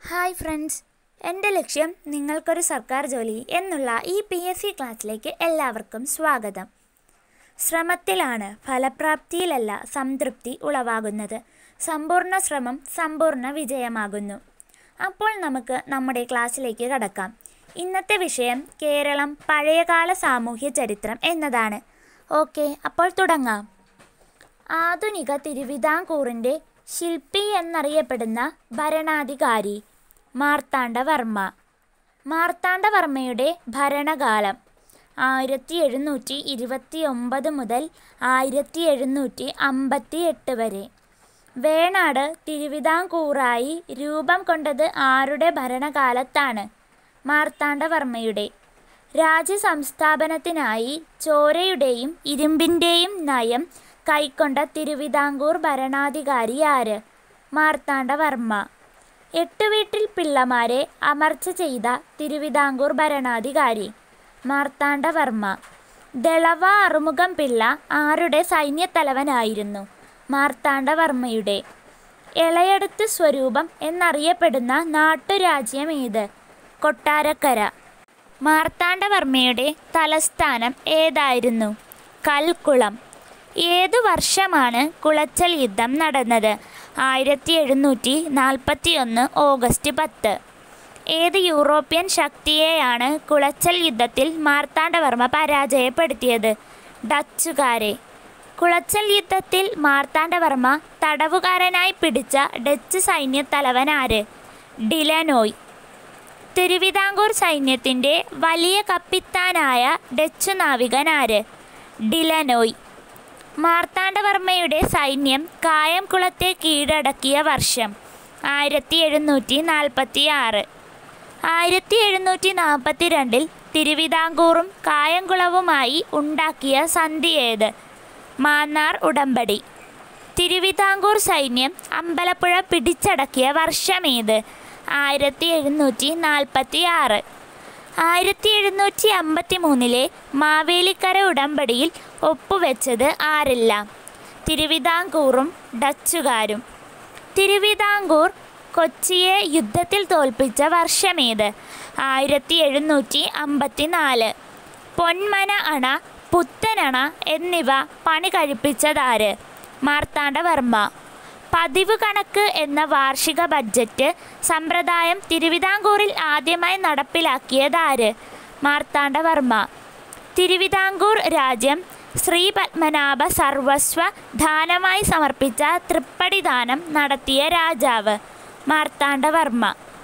hi friends എൻ്റെ ലക്ഷ്യം നിങ്ങൾക്കൊരു സർക്കാർ ജോലി എന്നുള്ള ഈ പി എസ് സി ക്ലാസ്സിലേക്ക് എല്ലാവർക്കും സ്വാഗതം ശ്രമത്തിലാണ് ഫലപ്രാപ്തിയിലല്ല സംതൃപ്തി ഉളവാകുന്നത് സമ്പൂർണ്ണ ശ്രമം സമ്പൂർണ്ണ വിജയമാകുന്നു അപ്പോൾ നമുക്ക് നമ്മുടെ ക്ലാസ്സിലേക്ക് കടക്കാം ഇന്നത്തെ വിഷയം കേരളം പഴയകാല സാമൂഹ്യ ചരിത്രം എന്നതാണ് ഓക്കെ അപ്പോൾ തുടങ്ങാം ആധുനിക തിരുവിതാംകൂറിൻ്റെ ശില്പി എന്നറിയപ്പെടുന്ന ഭരണാധികാരി മാർത്താണ്ഡവർമ്മ മാർത്താണ്ഡവർമ്മയുടെ ഭരണകാലം ആയിരത്തി എഴുന്നൂറ്റി ഇരുപത്തി ഒമ്പത് മുതൽ ആയിരത്തി എഴുന്നൂറ്റി അമ്പത്തി എട്ട് വരെ വേണാട് തിരുവിതാംകൂറായി രൂപം കൊണ്ടത് ആരുടെ ഭരണകാലത്താണ് മാർത്താണ്ഡവർമ്മയുടെ രാജ്യസംസ്ഥാപനത്തിനായി ചോരയുടെയും ഇരുമ്പിൻ്റെയും നയം കൈക്കൊണ്ട തിരുവിതാംകൂർ ഭരണാധികാരി ആര് മാർത്താണ്ഡവർമ്മ എട്ടുവീട്ടിൽ പിള്ളമാരെ അമർച്ച ചെയ്ത തിരുവിതാംകൂർ ഭരണാധികാരി മാർത്താണ്ഡവർമ്മ ദളവ അറുമുഖം പിള്ള ആരുടെ സൈന്യത്തലവനായിരുന്നു മാർത്താണ്ഡവർമ്മയുടെ ഇളയടത്ത് സ്വരൂപം എന്നറിയപ്പെടുന്ന നാട്ടുരാജ്യം ഏത് കൊട്ടാരക്കര മാർത്താണ്ഡവർമ്മയുടെ തലസ്ഥാനം ഏതായിരുന്നു കൽക്കുളം ഏതു വർഷമാണ് കുളച്ചൽ യുദ്ധം നടന്നത് ആയിരത്തി എഴുന്നൂറ്റി നാൽപ്പത്തി ഒന്ന് ഓഗസ്റ്റ് പത്ത് ഏത് യൂറോപ്യൻ ശക്തിയെയാണ് കുളച്ചൽ യുദ്ധത്തിൽ മാർത്താണ്ഡവർമ്മ പരാജയപ്പെടുത്തിയത് ഡച്ചുകാരെ കുളച്ചൽ യുദ്ധത്തിൽ മാർത്താണ്ഡവർമ്മ തടവുകാരനായി പിടിച്ച ഡച്ച് സൈന്യത്തലവൻ ആര് ഡിലനോയ് തിരുവിതാംകൂർ സൈന്യത്തിൻ്റെ വലിയ കപ്പിത്താനായ ഡച്ചു നാവികൻ ആര് ഡിലനോയ് മാർത്താണ്ഡവർമ്മയുടെ സൈന്യം കായംകുളത്തെ കീഴടക്കിയ വർഷം ആയിരത്തി എഴുന്നൂറ്റി നാൽപ്പത്തി ആറ് ആയിരത്തി എഴുന്നൂറ്റി നാൽപ്പത്തി രണ്ടിൽ തിരുവിതാംകൂറും കായംകുളവുമായി ഉണ്ടാക്കിയ സന്ധി ഏത് മാന്നാർ ഉടമ്പടി തിരുവിതാംകൂർ സൈന്യം അമ്പലപ്പുഴ പിടിച്ചടക്കിയ വർഷമേത് ആയിരത്തി എഴുന്നൂറ്റി നാൽപ്പത്തി ആറ് ആയിരത്തി എഴുന്നൂറ്റി അമ്പത്തി മൂന്നിലെ മാവേലിക്കര ഉടമ്പടിയിൽ ഒപ്പുവെച്ചത് ആരെല്ലാം തിരുവിതാംകൂറും ഡച്ചുകാരും തിരുവിതാംകൂർ കൊച്ചിയെ യുദ്ധത്തിൽ തോൽപ്പിച്ച വർഷമേത് ആയിരത്തി എഴുന്നൂറ്റി അമ്പത്തി നാല് പൊന്മന അണ പുത്തനണ എന്നിവ പണി കഴിപ്പിച്ചതാര് മാർത്താണ്ഡവർമ്മ പതിവ് കണക്ക് എന്ന വാർഷിക ബഡ്ജറ്റ് സമ്പ്രദായം തിരുവിതാംകൂറിൽ ആദ്യമായി നടപ്പിലാക്കിയതാര് മാർത്താണ്ഡവർമ്മ തിരുവിതാംകൂർ രാജ്യം ശ്രീ പത്മനാഭ സർവസ്വ ദാനമായി സമർപ്പിച്ച തൃപ്പടി ദാനം നടത്തിയ രാജാവ് മാർത്താണ്ഡവർമ്മ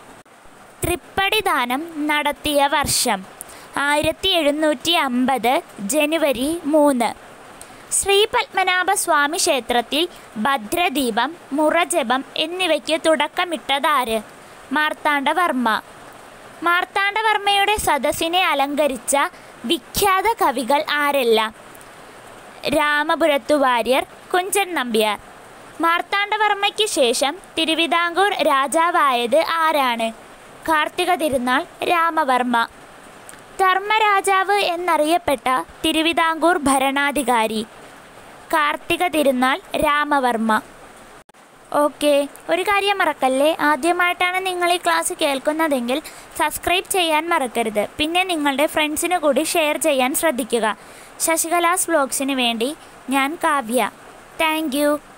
തൃപ്പടി ദാനം നടത്തിയ വർഷം ആയിരത്തി എഴുന്നൂറ്റി അമ്പത് ജനുവരി മൂന്ന് ശ്രീ പത്മനാഭ സ്വാമി ക്ഷേത്രത്തിൽ ഭദ്രദീപം മുറജപം എന്നിവയ്ക്ക് തുടക്കമിട്ടതാര് മാർത്താണ്ഡവർമ്മ മാർത്താണ്ഡവർമ്മയുടെ സദസ്സിനെ അലങ്കരിച്ച വിഖ്യാത കവികൾ ആരെല്ലാം രാമപുരത്തു വാര്യർ കുഞ്ചൻ നമ്പ്യാർ മാർത്താണ്ഡവർമ്മയ്ക്ക് ശേഷം തിരുവിതാംകൂർ രാജാവായത് ആരാണ് കാർത്തിക തിരുനാൾ രാമവർമ്മ ധർമ്മരാജാവ് എന്നറിയപ്പെട്ട തിരുവിതാംകൂർ ഭരണാധികാരി കാർത്തിക തിരുനാൾ രാമവർമ്മ ഓക്കെ ഒരു കാര്യം മറക്കല്ലേ ആദ്യമായിട്ടാണ് നിങ്ങൾ ഈ ക്ലാസ് കേൾക്കുന്നതെങ്കിൽ സബ്സ്ക്രൈബ് ചെയ്യാൻ മറക്കരുത് പിന്നെ നിങ്ങളുടെ ഫ്രണ്ട്സിന് കൂടി ഷെയർ ചെയ്യാൻ ശ്രദ്ധിക്കുക ശശികലാസ് വ്ലോഗ്സിന് വേണ്ടി ഞാൻ കാവ്യ താങ്ക്